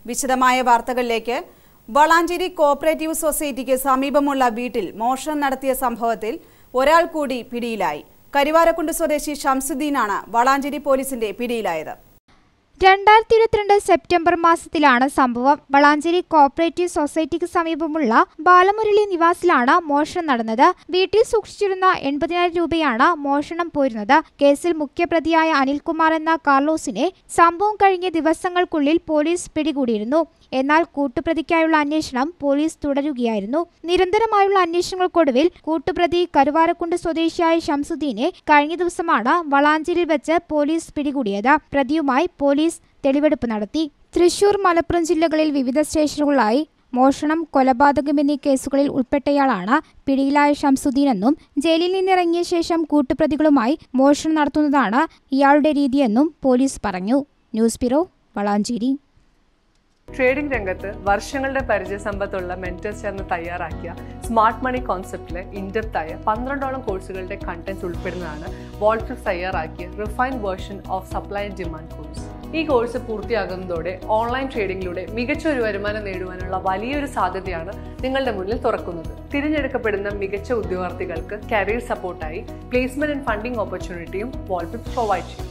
വിശദമായ വാർത്തകളിലേക്ക് വളാഞ്ചേരി കോഓപ്പറേറ്റീവ് സൊസൈറ്റിക്ക് സമീപമുള്ള വീട്ടിൽ മോഷണം നടത്തിയ സംഭവത്തിൽ ഒരാൾ കൂടി പിടിയിലായി കരുവാരക്കുണ്ട് സ്വദേശി ഷംസുദ്ദീനാണ് വളാഞ്ചേരി പോലീസിന്റെ പിടിയിലായത് രണ്ടായിരത്തി ഇരുപത്തിരണ്ട് സെപ്റ്റംബർ മാസത്തിലാണ് സംഭവം വളാഞ്ചേരി കോഓപ്പറേറ്റീവ് സൊസൈറ്റിക്ക് സമീപമുള്ള ബാലമുരളി നിവാസിലാണ് മോഷണം നടന്നത് വീട്ടിൽ സൂക്ഷിച്ചിരുന്ന എൺപതിനായിരം രൂപയാണ് മോഷണം പോയിരുന്നത് കേസിൽ മുഖ്യപ്രതിയായ അനിൽകുമാർ എന്ന കാർലോസിനെ സംഭവം കഴിഞ്ഞ ദിവസങ്ങൾക്കുള്ളിൽ പോലീസ് പിടികൂടിയിരുന്നു എന്നാൽ കൂട്ടുപ്രതിക്കായുള്ള അന്വേഷണം പോലീസ് തുടരുകയായിരുന്നു നിരന്തരമായുള്ള അന്വേഷണങ്ങൾക്കൊടുവിൽ കൂട്ടുപ്രതി കരുവാരക്കുണ്ട് സ്വദേശിയായ ഷംസുദ്ദീനെ കഴിഞ്ഞ ദിവസമാണ് വളാഞ്ചേരിയിൽ വെച്ച് പോലീസ് പിടികൂടിയത് പ്രതിയുമായി പോലീസ് തെളിവെടുപ്പ് നടത്തി തൃശൂർ മലപ്പുറം ജില്ലകളിൽ വിവിധ സ്റ്റേഷനുകളായി മോഷണം കൊലപാതകം എന്നീ കേസുകളിൽ ഉൾപ്പെട്ടയാളാണ് പിടിയിലായ ഷംസുദ്ദീനെന്നും ജയിലിൽ നിന്നിറങ്ങിയ ശേഷം കൂട്ടുപ്രതികളുമായി മോഷണം നടത്തുന്നതാണ് ഇയാളുടെ രീതിയെന്നും പോലീസ് പറഞ്ഞു ന്യൂസ് ബ്യൂറോ വളാഞ്ചേരി ട്രേഡിംഗ് രംഗത്ത് വർഷങ്ങളുടെ പരിചയസമ്പത്തുള്ള മെന്റേഴ്സ് ചേർന്ന് തയ്യാറാക്കിയ സ്മാർട്ട് മണി കോൺസെപ്റ്റിലെ ഇൻഡെപ്തായ പന്ത്രണ്ടോളം കോഴ്സുകളുടെ കണ്ടന്റ് ഉൾപ്പെടുന്നതാണ് വോൾഫിക്സ് തയ്യാറാക്കിയ refine version of supply and demand course ഈ കോഴ്സ് പൂർത്തിയാകുന്നതോടെ ഓൺലൈൻ ട്രേഡിംഗിലൂടെ മികച്ച ഒരു വരുമാനം നേടുവാനുള്ള വലിയൊരു സാധ്യതയാണ് നിങ്ങളുടെ മുന്നിൽ തുറക്കുന്നത് തിരഞ്ഞെടുക്കപ്പെടുന്ന മികച്ച ഉദ്യോഗാർത്ഥികൾക്ക് കരിയർ സപ്പോർട്ടായി പ്ലേസ്മെന്റ് ആൻഡ് ഫണ്ടിംഗ് ഓപ്പർച്യൂണിറ്റിയും വോൾഫിക്സ് പ്രൊവൈഡ് ചെയ്യും